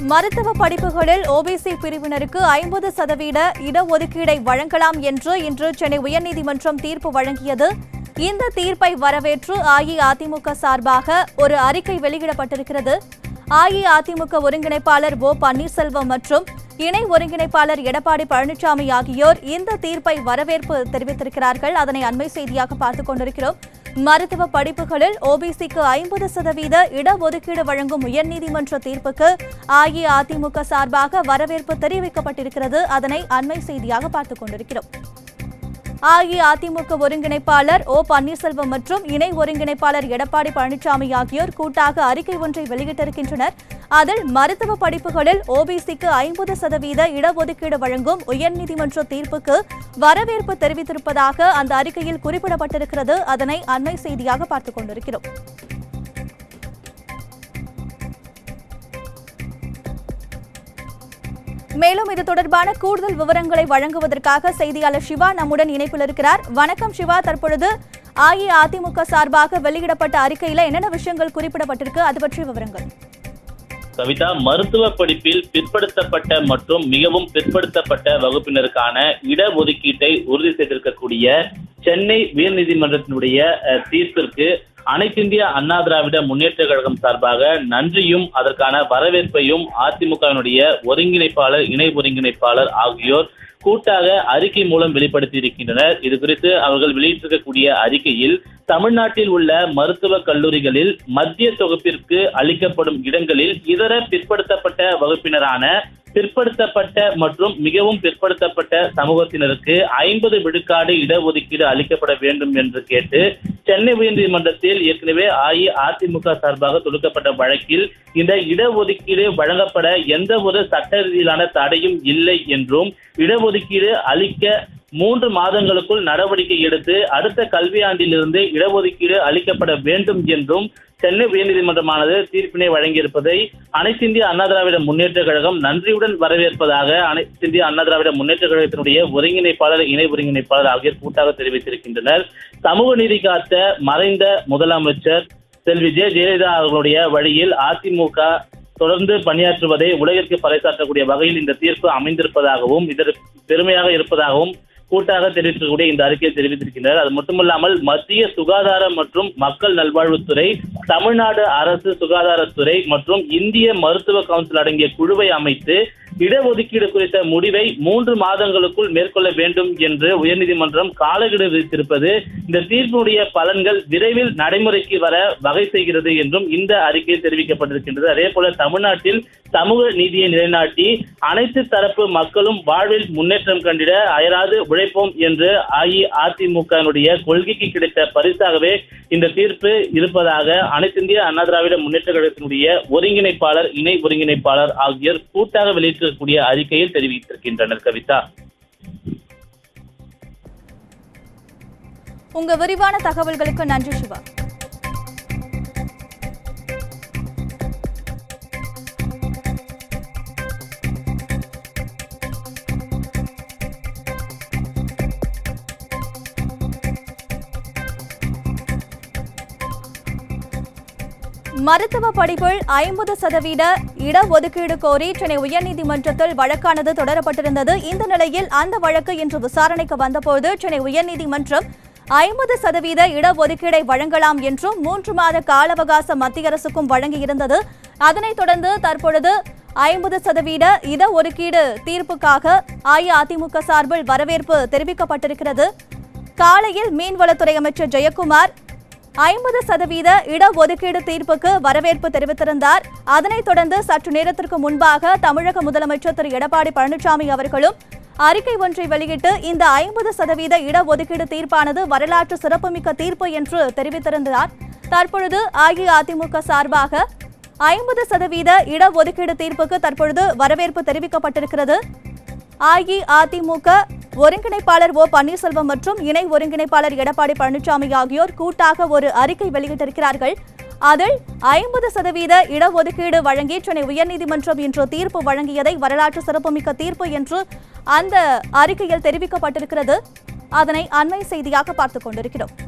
மருத்துவ படிப்புகளில் ஓபிசி பிரிவினருக்கு ஐம்பது சதவீத இடஒதுக்கீடை வழங்கலாம் என்று இன்று சென்னை உயர்நீதிமன்றம் தீர்ப்பு வழங்கியது இந்த தீர்ப்பை வரவேற்று அஇஅதிமுக சார்பாக ஒரு அறிக்கை வெளியிடப்பட்டிருக்கிறது அஇஅதிமுக ஒருங்கிணைப்பாளர் ஓ பன்னீர்செல்வம் மற்றும் இணை ஒருங்கிணைப்பாளர் எடப்பாடி பழனிசாமி ஆகியோர் இந்த தீர்ப்பை வரவேற்பு தெரிவித்திருக்கிறார்கள் அதனை அண்மை செய்தியாக பார்த்துக் கொண்டிருக்கிறோம் மருத்துவ படிப்புகளில் ஓபிசிக்கு ஐம்பது சதவீத இடஒதுக்கீடு வழங்கும் உயர்நீதிமன்ற தீர்ப்புக்கு அஇஅதிமுக சார்பாக வரவேற்பு தெரிவிக்கப்பட்டிருக்கிறது அதனை அண்மை செய்தியாக பார்த்துக் கொண்டிருக்கிறோம் அஇஅதிமுக ஒருங்கிணைப்பாளர் ஓ பன்னீர்செல்வம் மற்றும் இணை ஒருங்கிணைப்பாளர் எடப்பாடி பழனிசாமி ஆகியோர் கூட்டாக அறிக்கை ஒன்றை வெளியிட்டிருக்கின்றனர் அதில் மருத்துவ படிப்புகளில் ஓபிசிக்கு ஐம்பது சதவீத இடஒதுக்கீடு வழங்கும் உயர்நீதிமன்ற தீர்ப்புக்கு வரவேற்பு தெரிவித்திருப்பதாக அந்த அறிக்கையில் குறிப்பிடப்பட்டிருக்கிறது அதனை அண்மை செய்தியாக பார்த்துக் கொண்டிருக்கிறோம் மேலும் இது தொடர்பான கூடுதல் விவரங்களை வழங்குவதற்காக செய்தியாளர் சிவா நம்முடன் இணைப்பில் இருக்கிறார் வணக்கம் சிவா தற்பொழுது அஇஅதிமுக சார்பாக வெளியிடப்பட்ட அறிக்கையில என்னென்ன விஷயங்கள் குறிப்பிடப்பட்டிருக்கு அது பற்றிய விவரங்கள் கவிதா மருத்துவ படிப்பில் பிற்படுத்தப்பட்ட மற்றும் மிகவும் பிற்படுத்தப்பட்ட வகுப்பினருக்கான இடஒதுக்கீட்டை உறுதி செய்திருக்கக்கூடிய சென்னை உயர்நீதிமன்றத்தினுடைய அஹ், தீர்ப்பிற்கு அனைத்திந்திய அண்ணா திராவிட முன்னேற்ற கழகம் சார்பாக நன்றியும் அதற்கான வரவேற்பையும் அதிமுகவினுடைய ஒருங்கிணைப்பாளர் இணை ஒருங்கிணைப்பாளர் ஆகியோர் கூட்டாக அறிக்கை மூலம் வெளிப்படுத்தி இருக்கின்றனர் இது குறித்து அவர்கள் வெளியிட்டிருக்கக்கூடிய அறிக்கையில் தமிழ்நாட்டில் உள்ள மருத்துவக் கல்லூரிகளில் மத்திய தொகுப்பிற்கு அளிக்கப்படும் இடங்களில் இதர பிற்படுத்தப்பட்ட வகுப்பினரான பிற்படுத்தப்பட்ட மற்றும் மிகவும் பிற்படுத்தப்பட்ட சமூகத்தினருக்கு ஐம்பது விழுக்காடு இடஒதுக்கீடு அளிக்கப்பட வேண்டும் என்று கேட்டு சென்னை உயர்நீதிமன்றத்தில் ஏற்கனவே அஇஅதிமுக சார்பாக தொடுக்கப்பட்ட வழக்கில் இந்த இடஒதுக்கீடு வழங்கப்பட எந்த ஒரு சட்ட ரீதியிலான தடையும் இல்லை என்றும் இடஒதுக்கீடு அளிக்க மூன்று மாதங்களுக்குள் நடவடிக்கை எடுத்து அடுத்த கல்வியாண்டிலிருந்து இடஒதுக்கீடு அளிக்கப்பட வேண்டும் என்றும் சென்னை உயர்நீதிமன்றமானது தீர்ப்பினை வழங்கியிருப்பதை அனைத்திந்திய அண்ணா திராவிட முன்னேற்ற கழகம் நன்றியுடன் வரவேற்பதாக அனைத்திந்திய அண்ணா திராவிட முன்னேற்ற கழகத்தினுடைய ஒருங்கிணைப்பாளர் இணை ஒருங்கிணைப்பாளர் ஆகியோர் கூட்டாக தெரிவித்திருக்கின்றனர் சமூக நீதி காத்த மறைந்த முதலமைச்சர் செல்வி ஜெ ஜெயலலிதா அவர்களுடைய வழியில் அதிமுக தொடர்ந்து பணியாற்றுவதை உலகிற்கு பறைசாற்றக்கூடிய வகையில் இந்த தீர்ப்பு அமைந்திருப்பதாகவும் இதற்கு பெருமையாக இருப்பதாகவும் கூட்டாக தெரிவிக்கக்கூடிய இந்த அறிக்கையை தெரிவித்திருக்கின்றனர் அது மட்டுமல்லாமல் மத்திய சுகாதார மற்றும் மக்கள் நல்வாழ்வுத்துறை தமிழ்நாடு அரசு சுகாதாரத்துறை மற்றும் இந்திய மருத்துவ கவுன்சில் அடங்கிய குழுவை அமைத்து இடஒதுக்கீடு குறித்த முடிவை மூன்று மாதங்களுக்குள் மேற்கொள்ள வேண்டும் என்று உயர்நீதிமன்றம் காலக்கெடு விதித்திருப்பது இந்த தீர்ப்பினுடைய பலன்கள் விரைவில் நடைமுறைக்கு வர வகை செய்கிறது என்றும் இந்த அறிக்கையில் தெரிவிக்கப்பட்டிருக்கின்றது அதே போல தமிழ்நாட்டில் சமூக நீதியை நிலைநாட்டி அனைத்து தரப்பு மக்களும் வாழ்வில் முன்னேற்றம் கண்டிட அயராது உழைப்போம் என்று அஇஅதிமுகனுடைய கொள்கைக்கு கிடைத்த பரிசாகவே இந்த தீர்ப்பு இருப்பதாக அனைத்திந்திய அண்ணா திராவிட முன்னேற்ற கழகத்தினுடைய ஒருங்கிணைப்பாளர் இணை ஒருங்கிணைப்பாளர் ஆகியோர் கூட்டாக வெளியிட்டிருக்கக்கூடிய அறிக்கையில் தெரிவித்திருக்கின்றனர் கவிதா உங்க விரிவான தகவல்களுக்கு நன்றி சிவா மருத்துவ படிப்பில் ஐம்பது சதவீத இடஒதுக்கீடு கோரி சென்னை உயர்நீதிமன்றத்தில் வழக்கானது தொடரப்பட்டிருந்தது இந்த நிலையில் அந்த வழக்கு இன்று விசாரணைக்கு வந்தபோது சென்னை உயர்நீதிமன்றம் ஐம்பது சதவீத இடஒதுக்கீடை வழங்கலாம் என்றும் மூன்று மாத கால அவகாசம் மத்திய அரசுக்கும் வழங்கியிருந்தது அதனைத் தொடர்ந்து தற்பொழுது ஐம்பது சதவீத இடஒதுக்கீடு தீர்ப்புக்காக அஇஅதிமுக சார்பில் வரவேற்பு தெரிவிக்கப்பட்டிருக்கிறது காலையில் மீன்வளத்துறை அமைச்சர் ஜெயக்குமார் ஐம்பது சதவீத இடஒதுக்கீடு தீர்ப்புக்கு வரவேற்பு தெரிவித்திருந்தார் அதனைத் தொடர்ந்து சற்று நேரத்திற்கு முன்பாக தமிழக முதலமைச்சர் திரு எடப்பாடி பழனிசாமி அவர்களும் அறிக்கை ஒன்றை வெளியிட்டு இந்த ஐம்பது சதவீத இடஒதுக்கீடு தீர்ப்பானது வரலாற்று சிறப்புமிக்க தீர்ப்பு என்று தெரிவித்திருந்தார் தற்பொழுது அஇஅதிமுக சார்பாக ஐம்பது சதவீத இடஒதுக்கீடு தீர்ப்புக்கு தற்பொழுது வரவேற்பு தெரிவிக்கப்பட்டிருக்கிறது அஇஅதிமுக ஒருங்கிணைப்பாளர் ஓ பன்னீர்செல்வம் மற்றும் இணை ஒருங்கிணைப்பாளர் எடப்பாடி பழனிசாமி ஆகியோர் கூட்டாக ஒரு அறிக்கை வெளியிட்டிருக்கிறார்கள் அதில் ஐம்பது சதவீத இடஒதுக்கீடு வழங்கி சென்னை உயர்நீதிமன்றம் இன்று தீர்ப்பு வழங்கியதை வரலாற்று சிறப்புமிக்க தீர்ப்பு என்று அந்த அறிக்கையில் தெரிவிக்கப்பட்டிருக்கிறது அதனை அண்மை செய்தியாக பார்த்துக் கொண்டிருக்கிறோம்